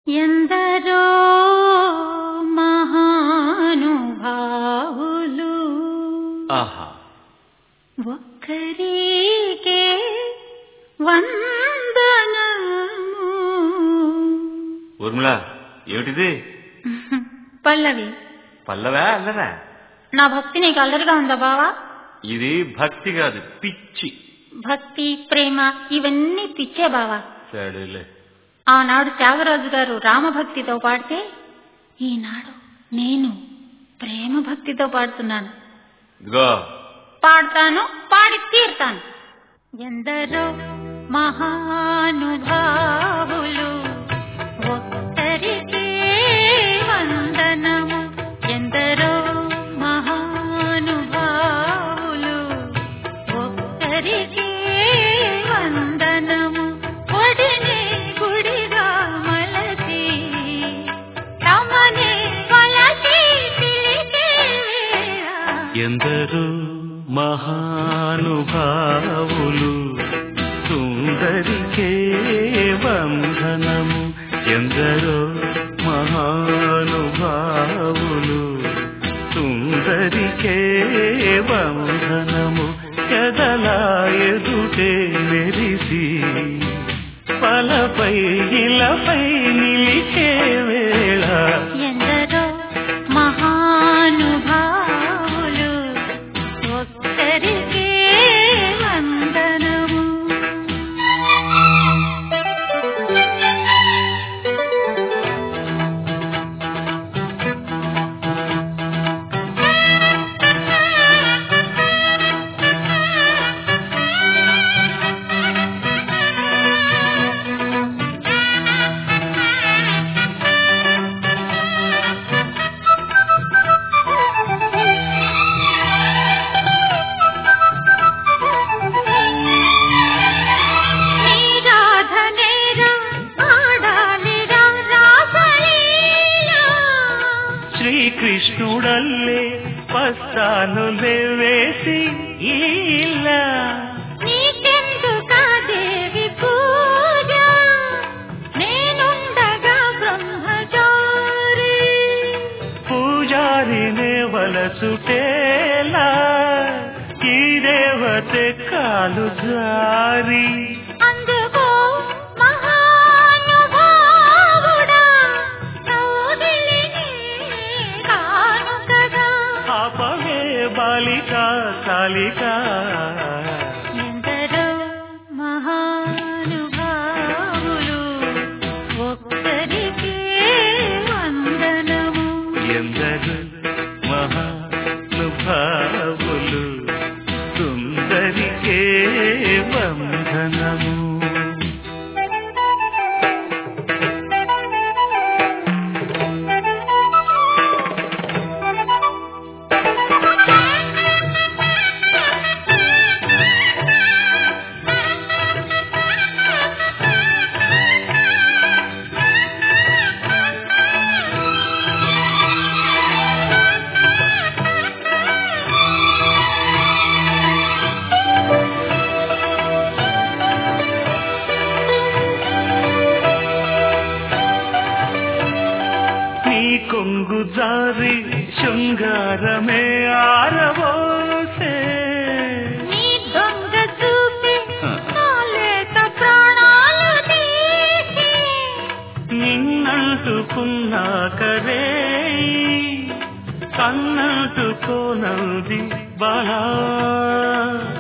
ఎందరో మహానుభావులు ఆహా ఒక్కరికే వందనము ఊర్మిళ ఏమిటిది పల్లవి పల్లవా అల్లరా నా భక్తి నీకు అల్లరిగా ఉందా బావా ఇది భక్తి కాదు పిచ్చి భక్తి ప్రేమ ఇవన్నీ పిచ్చే బావా సరేలే ఆనాడు త్యాగరాజు గారు రామభక్తితో పాడితే ఈనాడు నేను ప్రేమ భక్తితో పాడుతున్నాను ఇదిగో పాడతాను పాడి తీరుతాను ఎందరో మహానుభావులు ఒక్కరికే వందనము ఎందరో మహానుభావులు ఒక్కరికే వందనము ఒడిని గుడిగా మలచి తమని కొలచి పిలిచే వేళ ఎందరో మహానుభావులు సుందరికే వందనము ఎందరో మహానుభావులు సుందరికే వందనము ఎదలా ఎదుటే మెరిసి పలపై ఇలపై నిలిచే వేళ ఎందరో మహానుభావులు ఒక్కరికే వందనము నీరాధనేరం ఆడాలిరా రాసలీలా. శ్రీకృష్ణుడల్లే పస్తాను వేసి ఇలా నీకెందుకా దేవి పూజ నేనుండగా బ్రహ్మచారి పూజారినే వలచుటేలా ఈ దేవతే కాలు జారి అందుకో మహానుభావుడా నవ్వుదిలిని కానుకగా ఆపవే బాలిక కాలిక ఎందరో మహానుభావులు ఒక్కరికే వందనము ఎందరు మహానుభావులు సుందరికే వందనము నీ కొంగు జారి శృంగారమే ఆరవోసే నీ దొంగ చూపి నాలేత ప్రాణాలు తీసి నిన్నంటుకున్నాకరే కన్నంటుకోనంది బలా